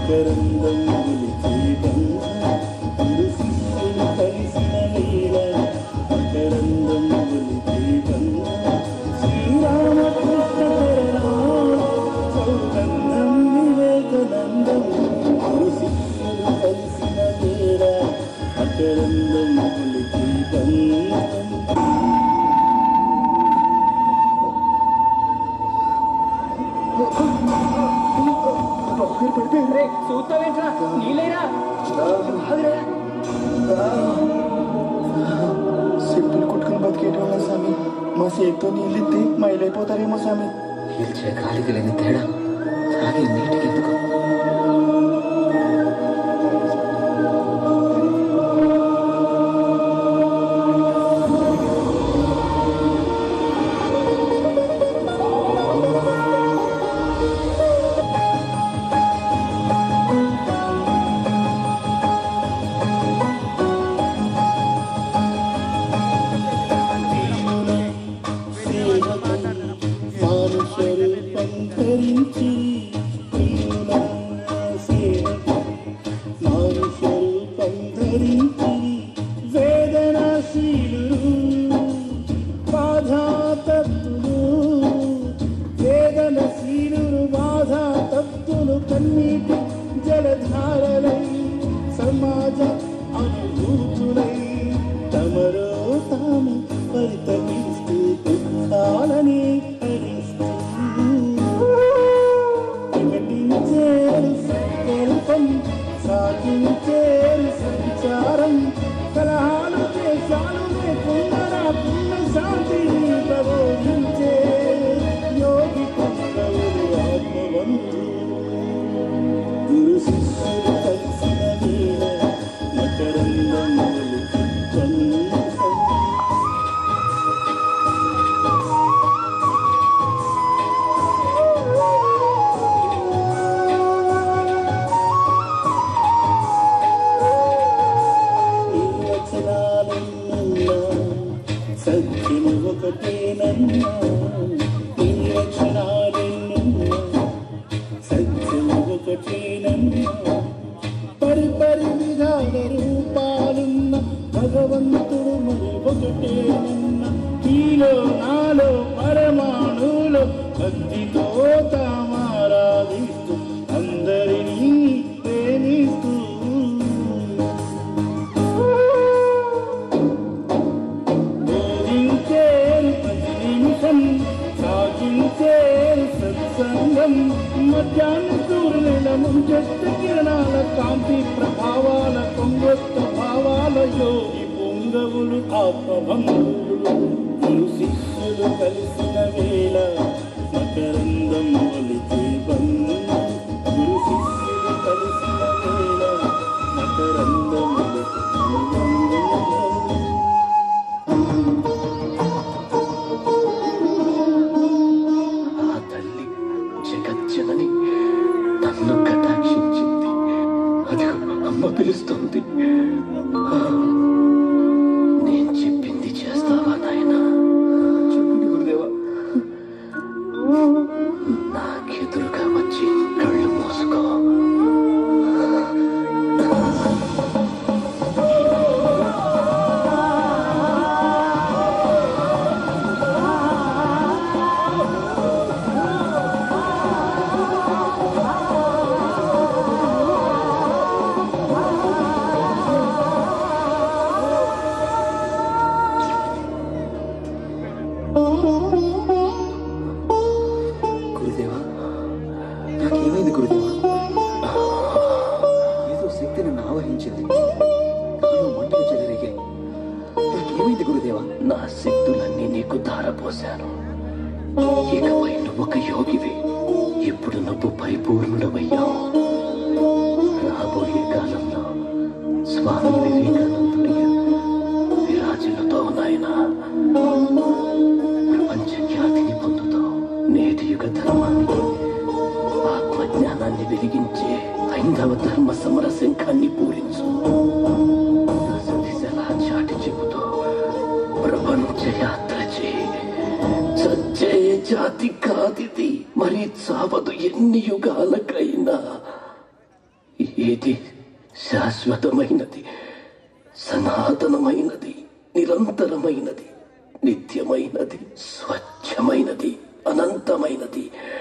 మకరందం ఒలిచేయటం గురు శిష్యులు కలిసిన వేళ మకరందం ఒలిచేయటం శ్రీరామకృష్ణ చరణాలు సౌగంధం వివేకానందం గురు శిష్యులు కలిసిన వేళ మకరందం ఒలిచేయటం చూస్తావేంట్రా నీలేరా సెంటులు కొట్టుకుని బతికేటోళ్ళ స్వామి మా చేతితో నీళ్ళెత్తి మైలైపోతారేమో స్వామి పీల్చే గాలికి లేని తేడా తాగే నీటికి ఎందుకు మానుషరూపం ధరించి ప్రియుల సేవకు మానుషరూపం ధరించి వేదనాశీలురు బాధాతత్తులు వేదనశీలురు బాధాతత్తులు కన్నీటి జలధారలై సమాజ అనుభూతులై తమరో తాము పరితపిస్తూ దుఃఖాలని హరిస్తూ ప్రకటించేరు సంకల్పం సాగించేరు సంచారం కలహాలు దేశాలు లేకుండా పుణ్య శాంతిని ప్రబోధించే యోగి పుష్కరుడు ఆత్మవంతు గురు శిష్యులు కలిసిన వేళ మకరందం ఒలికించండి. నీ వచనాలెన్నున్నా సత్యము ఒకటేనన్నా నీ వచనాలెన్నున్నా సత్యము ఒకటేనన్నా పరిపరి విధాల రూపాలున్న భగవంతుడు మరి ఒకటేనన్న నీలో నాలో పరమాణులో భక్తితో తామారాధిస్తూ అందరినీ ప్రేమిస్తూ బోధించేరు ప్రతి నిమిషం సాగించేరు సత్సంగం మధ్యాహ్న సూర్యుల ముంచెత్త కిరణాల కాంతి ప్రభావాల కొంగొత్త భావాల యోగి పొంగవులు ఆత్మబంధువులు గురు శిష్యులు కలిసిన వేళ మకరందం ఒలిచే బంధం గురు శిష్యులు కలిసిన వేళ మకరందం ఒలిచే బంధం ఆ తల్లి జగజ్జనని నన్ను కటాక్షించింది అది అమ్మ పిలుస్తుంది నేను చెప్పింది చేస్తావా నాయనా చెప్పండి గురుదేవా నాకెదురుగా వచ్చి కళ్ళు మూసుకో గురుదేవా నాకేమైంది గురుదేవా ఏదో శక్తి నన్ను ఆవహించింది నాలో మంటలు చెలరేగాయి నాకేమైంది గురుదేవా నా శక్తులన్నీ నీకు ధారపోశాను ఇకపై నువ్వు ఒక యోగివి ఇప్పుడు నువ్వు పరిపూర్ణుడవయ్యావు రాబోయే కాలంలో స్వామి వివేకానందుడిగా విరాజులతో నాయన ప్రపంచ ఖ్యాతిని పొందుతావు నేటి యుగ ధర్మానికి ఆత్మజ్ఞానాన్ని వెలిగించే ఐందవ ధర్మ సమర శంఖాన్ని పూరించు దశ దిశలా చాటి చెబుతూ ప్రపంచ యాత్ర చేయి చచ్చే జాతి కాదిది మరి చావదు ఎన్ని యుగాలకైనా ఇది శాశ్వతమైనది సనాతనమైనది నిరంతరమైనది నిత్యమైనది స్వచ్ఛమైనది అనంతమైనది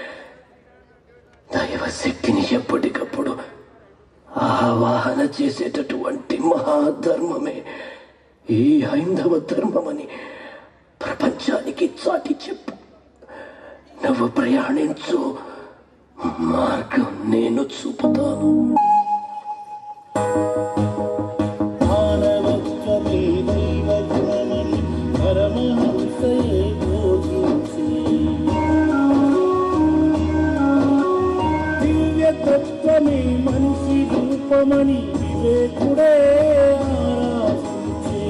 దైవ శక్తిని ఎప్పటికప్పుడు ఆవాహన చేసేటటువంటి మహాధర్మమే ఈ హైందవ ధర్మమని ప్రపంచానికి చాటి చెప్పు నువ్వు ప్రయాణించు మార్గం నేను చూపుతాను మానవత్వమే దైవ గుణమని పరమహంసయే బోధించి దివ్యతత్వమే మనిషి రూపమని వివేకుడే ఆరాధించే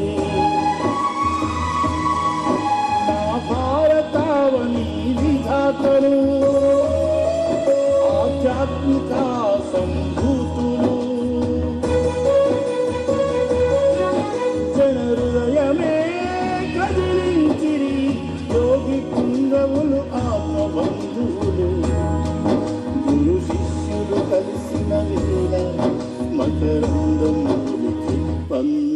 నా భారతావని విధాతను ఆధ్యాత్మిక సంభూతులు జన హృదయమే కదిలించిరి యోగి కుంగవులు ఆత్మబంధువులు గురు శిష్యులు కలిసిన వేళ మకరందం మొలిచి